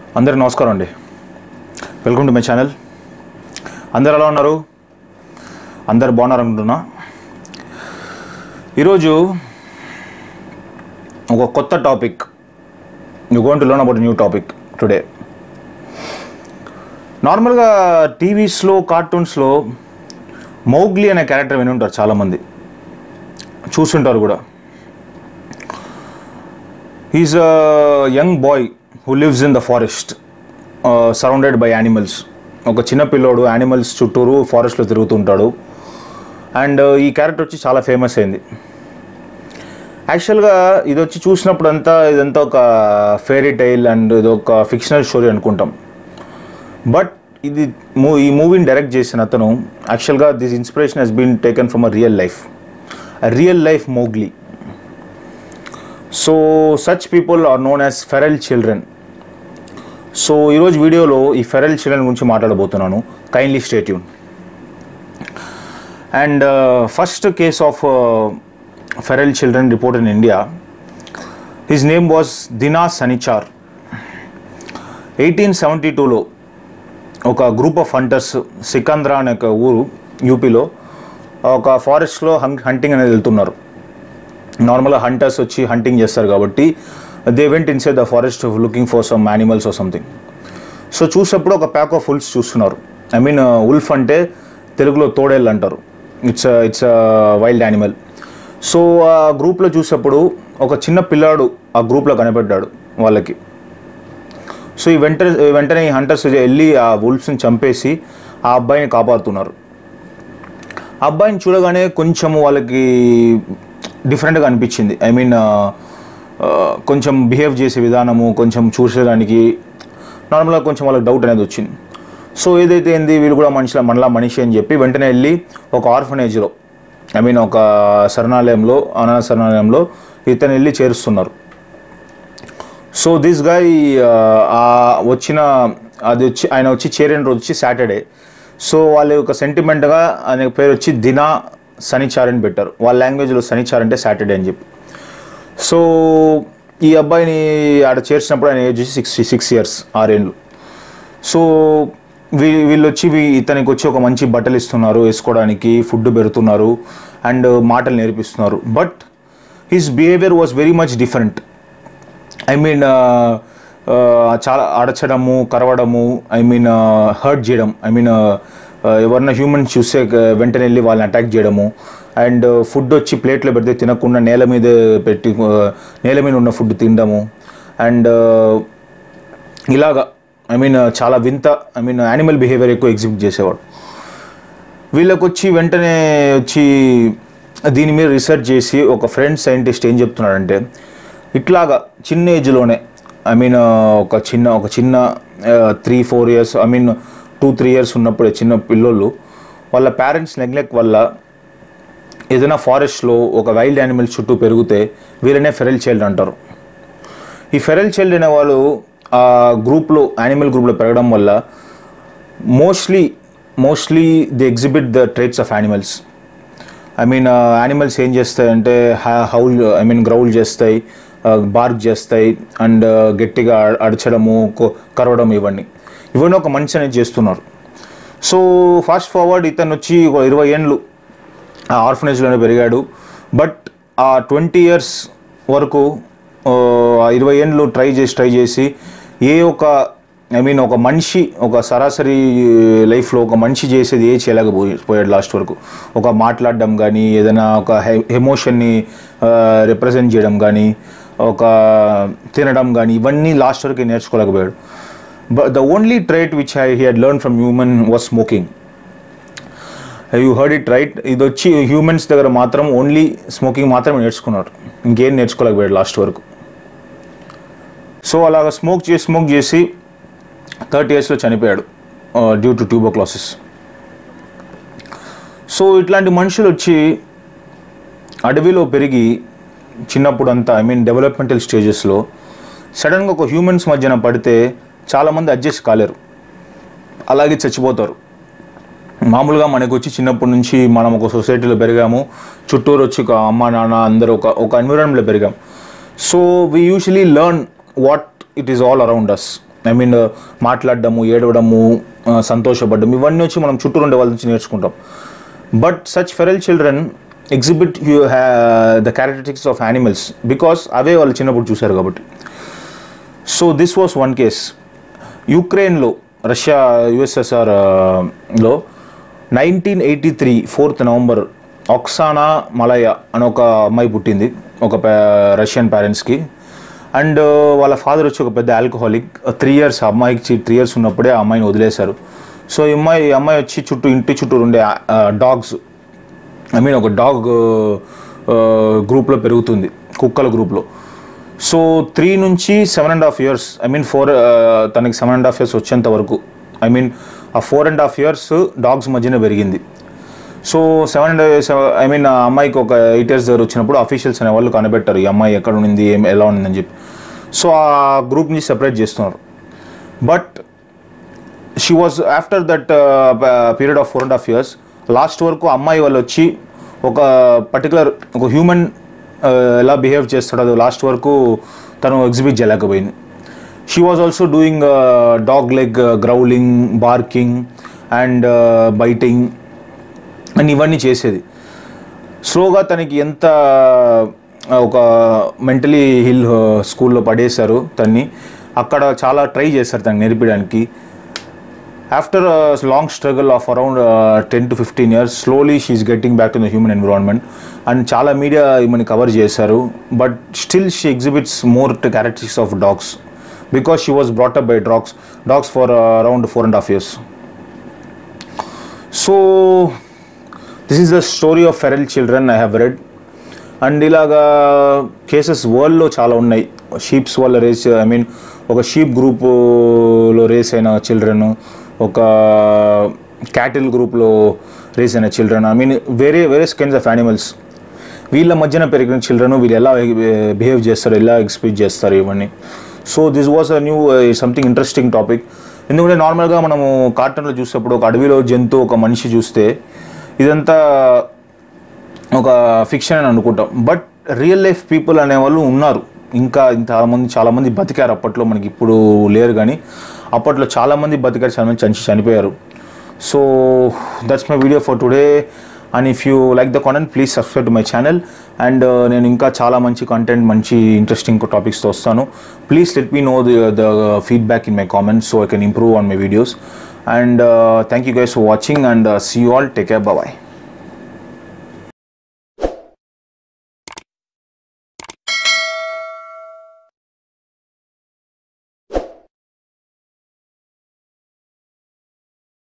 అందరికి నమస్కారం అండి వెల్కమ్ టు మై ఛానల్ అందరు ఎలా ఉన్నారు అందరు బాగున్నారు అనుకుంటున్నా ఈరోజు ఒక కొత్త topic you gonna learn about new topic today నార్మల్గా టీవీస్లో కార్టూన్స్లో మౌగ్లీ అనే క్యారెక్టర్ విని ఉంటారు చాలామంది చూస్తుంటారు కూడా is a young boy who lives in the forest surrounded by animals ఒక చిన్న పిల్లోడు యానిమల్స్ చుట్టూరు ఫారెస్ట్లో తిరుగుతుంటాడు అండ్ ఈ క్యారెక్టర్ వచ్చి చాలా ఫేమస్ అయింది యాక్చువల్గా ఇది వచ్చి చూసినప్పుడు అంతా ఇదంతా ఒక ఫేరీ టైల్ అండ్ ఇది ఒక ఫిక్షనల్ స్టోరీ అనుకుంటాం బట్ ఇది మూ ఈ మూవీని డైరెక్ట్ చేసిన అతను యాక్చువల్గా this inspiration he's been taken from a real life a real life Mowgli so such people are known as feral children so ఈరోజు వీడియోలో ఈ ఫెరల్ చిల్డ్రన్ గురించి మాట్లాడబోతున్నాను kindly stay tuned and first case of feral children report in India his name was Dina Sanichar eighteen seventy టూలో ఒక group of hunters Sikandra అనే ఒక ఊరు యూపీలో ఒక ఫారెస్ట్లో హం హంటింగ్ అనేది వెళ్తున్నారు నార్మల్గా హంటర్స్ వచ్చి హంటింగ్ చేస్తారు కాబట్టి they went inside the forest looking for some animals or something so చూసినప్పుడు ఒక ప్యాక్ ఆఫ్ ఉల్ఫ్స్ చూస్తున్నారు ఐ మీన్ ఉల్ఫ్ అంటే తెలుగులో తోడేళ్ళు అంటారు it's it's wild animal so ఆ గ్రూప్లో చూసినప్పుడు ఒక చిన్న పిల్లాడు ఆ గ్రూప్లో కనిపెట్టాడు వాళ్ళకి సో ఈ వెంట వెంటనే ఈ హంటర్స్ వెళ్ళి ఆ ఉల్ఫ్స్ని చంపేసి ఆ అబ్బాయిని కాపాడుతున్నారు ఆ అబ్బాయిని చూడగానే కొంచెం వాళ్ళకి డిఫరెంట్గా అనిపించింది ఐ మీన్ కొంచెం బిహేవ్ చేసే విధానము కొంచెం చూసేదానికి నార్మల్గా కొంచెం వాళ్ళకి డౌట్ అనేది వచ్చింది సో ఏదైతే ఏంది వీళ్ళు కూడా మనిషిలా మనలా మనిషి అని చెప్పి వెంటనే వెళ్ళి ఒక ఆర్ఫనేజ్లో ఐ మీన్ ఒక శరణాలయంలో అనాథ శరణాలయంలో ఇతను వెళ్ళి చేరుస్తున్నారు సో దిస్ గాయ్ వచ్చిన అది వచ్చి ఆయన వచ్చి చేరిన రోజు వచ్చి సాటర్డే సో వాళ్ళ యొక్క సెంటిమెంట్గా ఆయన పేరు వచ్చి దినా శనిచార్ అని పెట్టారు వాళ్ళ లాంగ్వేజ్లో శనిచార్ అంటే సాటర్డే అని చెప్పి సో ఈ అబ్బాయిని ఆడ చేర్చినప్పుడు ఆయన ఏజ్ వచ్చి సిక్స్ సిక్స్ ఇయర్స్ ఆరేళ్ళు సో వీ వీళ్ళు వచ్చి వీ- ఇతనికి వచ్చి ఒక మంచి బట్టలు ఇస్తున్నారు వేసుకోవడానికి ఫుడ్ పెడుతున్నారు అండ్ మాటలు నేర్పిస్తున్నారు but his behaviour was very much different I mean చాలా అడచడము కరవడము ఐ మీన్ హర్ట్ చేయడం ఐ మీన్ ఎవరన్నా హ్యూమన్స్ చూస్తే uh, వెంటనే వెళ్ళి వాళ్ళని అటాక్ చేయడము అండ్ ఫుడ్ వచ్చి ప్లేట్లో పెడితే తినకుండా నేల మీద పెట్టి uh, నేల మీద ఉన్న ఫుడ్ తినడము అండ్ ఇలాగా ఐ మీన్ చాలా వింత ఐ మీన్ యానిమల్ బిహేవియర్ ఎక్కువ ఎగ్జిబిట్ చేసేవాడు వీళ్ళకి వచ్చి వెంటనే వచ్చి దీని మీద రీసెర్చ్ చేసి ఒక ఫ్రెండ్ సైంటిస్ట్ ఏం చెప్తున్నాడంటే ఇట్లాగా చిన్న ఏజ్లోనే ఐ మీన్ ఒక చిన్న ఒక చిన్న three four years I mean two three years ఉన్నప్పుడే చిన్న పిల్లోళ్ళు వాళ్ళ పేరెంట్స్ నెగ్లెక్ట్ వల్ల ఏదైనా ఫారెస్ట్లో ఒక వైల్డ్ యానిమల్స్ చుట్టూ పెరిగితే వీళ్ళనే ఫెరల్ చైల్డ్ అంటారు ఈ ఫెరల్ చైల్డ్ అనే వాళ్ళు ఆ గ్రూప్లో యానిమల్ గ్రూప్లో పెరగడం వల్ల mostly mostly the exhibit the traits of animals I mean animals ఏం చేస్తాయి అంటే హౌల్ ఐ మీన్ గ్రౌల్ చేస్తాయి బార్క్ చేస్తాయి అండ్ గట్టిగా అ- అడచడము కొ- కరవడం ఇవన్నీ ఇవన్నీ ఒక మనిషి అనేది చేస్తున్నారు సో ఫాస్ట్ ఫార్వర్డ్ ఇతను వచ్చి ఒక ఇరవై ఏండ్లు ఆ ఆర్ఫనేజ్లోనే పెరిగాడు బట్ ఆ ట్వంటీ ఇయర్స్ వరకు ఆ, ఆ ఇరవై ఏండ్లు ట్రై చేసి ట్రై చేసి ఏ ఒక ఐ మీన్ ఒక మనిషి ఒక సరాసరి లైఫ్లో ఒక మనిషి చేసేది ఏ చేయలేకపోయి పోయాడు లాస్ట్ వరకు ఒక మాట్లాడడం కానీ ఏదైనా ఒక ఎమోషన్ని రిప్రజెంట్ చేయడం కానీ ఒక తినడం కానీ ఇవన్నీ లాస్ట్ వరకు నేర్చుకోలేకపోయాడు but the only trait which I he had learn from human was smoking you heard it right ఇది వచ్చి హ్యూమన్స్ దగ్గర మాత్రం ఓన్లీ స్మోకింగ్ మాత్రమే నేర్చుకున్నారు ఇంకేం నేర్చుకోలేకపోయాడు లాస్ట్ వరకు సో అలాగ స్మోక్ చేసి స్మోక్ చేసి థర్టీ ఇయర్స్లో చనిపోయాడు డ్యూ టు ట్యూబోక్లాసిస్ సో ఇట్లాంటి మనుషులు వచ్చి అడవిలో పెరిగి చిన్నప్పుడు అంతా ఐ మీన్ డెవలప్మెంటల్ స్టేజెస్లో సడన్గా ఒక హ్యూమన్స్ మధ్యన పడితే చాలామంది అడ్జస్ట్ కాలేరు అలాగే చచ్చిపోతారు మామూలుగా మనకు వచ్చి చిన్నప్పటి నుంచి మనం ఒక సొసైటీలో పెరిగాము చుట్టూరు వచ్చి ఒక అమ్మ నాన్న అందరూ ఒక ఒక ఎన్విరాన్మెంట్లో పెరిగాం so we usually learn what it is all around us I mean మాట్లాడడము ఏడవడము ఆ, సంతోషపడడం ఇవన్నీ వచ్చి మనం చుట్టూ ఉండే వాళ్ళ నుంచి నేర్చుకుంటాం but such feral children exhibit you have the characteristics of animals because అవే వాళ్ళు చిన్నప్పుడు చూశారు కాబట్టి so this was one case యుక్రెయిన్లో రష్యా యుఎస్ఎస్ఆర్ లో nineteen eighty three fourth November Oksana Malaya అని ఒక అమ్మాయి పుట్టింది ఒక రష్యన్ పేరెంట్స్కి అండ్ వాళ్ళ ఫాదర్ వచ్చి ఒక పెద్ద ఆల్కహాలిక్ త్రీ ఇయర్స్ అమ్మాయికి త్రీ ఇయర్స్ ఉన్నప్పుడే ఆ అమ్మాయిని వదిలేశారు సో ఈ అమ్మాయి ఈ అమ్మాయి వచ్చి చుట్టూ ఇంటి చుట్టూ ఉండే డాగ్స్ ఐ మీన్ ఒక డాగ్ గ్రూప్లో పెరుగుతుంది కుక్కల గ్రూప్లో సో త్రీ నుంచి seven and half years I mean four తనకి సెవెన్ అండ్ హాఫ్ ఇయర్స్ వచ్చేంత వరకు ఐ మీన్ ఆ four and half years dogs మధ్యనే పెరిగింది so seven and I mean ఆ అమ్మాయికి ఒక ఎయిట్ ఇయర్స్ దగ్గర వచ్చినప్పుడు అఫీషియల్స్ అనే వాళ్ళు కనిపెట్టారు ఈ అమ్మాయి ఎక్కడ ఉంది ఏం ఎలా ఉందని చెప్పి సో ఆ గ్రూప్ నుంచి సెపరేట్ చేస్తున్నారు but she was after that period of four and half years last వరకు అమ్మాయి వాళ్ళు వచ్చి ఒక పర్టికులర్ ఒక హ్యూమన్ ఎలా బిహేవ్ చేస్తాడో అది లాస్ట్ వరకు తను ఎగ్జిబిట్ చేయలేకపోయింది she was also doing dog leg growling barking and biting and ఇవన్నీ చేసేది స్లోగా తనకి ఎంత ఆ, ఒక మెంటలీ హిల్ స్కూల్లో పడేశారు తన్ని అక్కడ చాలా ట్రై చేశారు తనకి నేర్పించడానికి after long struggle of around ten to fifteen years slowly she is getting back to the human environment and చాలా మీడియా ఈమెని కవర్ చేశారు but still she exhibits more to characteristics of dogs because she was brought up by dogs dogs for around four and half years so this is the story of feral children I have read and ఇలాగా cases వరల్డ్లో చాలా ఉన్నాయి sheeps వల్ల race I mean ఒక sheep గ్రూపులో raise అయిన children ఒక cattle గ్రూప్లో రేస్ అయిన చిల్డ్రన్ ఐ మీన్ వేరే వేరే కైండ్స్ ఆఫ్ యానిమల్స్ వీళ్ళ మధ్యన పెరిగిన చిల్డ్రన్ వీళ్ళు ఎలా బిహేవ్ చేస్తారు ఎలా ఎక్స్ప్రెస్ చేస్తారు ఇవన్నీ so this was a new something interesting topic ఎందుకంటే నార్మల్గా మనము కార్టూన్లో చూసేప్పుడు ఒక అడవిలో జంతువు ఒక మనిషి చూస్తే ఇదంతా ఒక ఫిక్షన్ అని అనుకుంటాం బట్ రియల్ లైఫ్ పీపుల్ అనేవాళ్ళు ఉన్నారు ఇంకా చాలామంది చాలామంది బతికారు అప్పట్లో మనకి ఇప్పుడు లేరు కానీ అప్పట్లో చాలామంది బతికారు చాలామంది చనిచి చనిపోయారు so that's my video for today and if you like the content please subscribe to my channel and నేను ఇంకా చాలా మంచి కంటెంట్ మంచి ఇంట్రెస్టింగ్ టాపిక్స్తో వస్తాను please let me know the feedback in my comments so I can improve on my videos and thank you guys for watching and see you all take care bye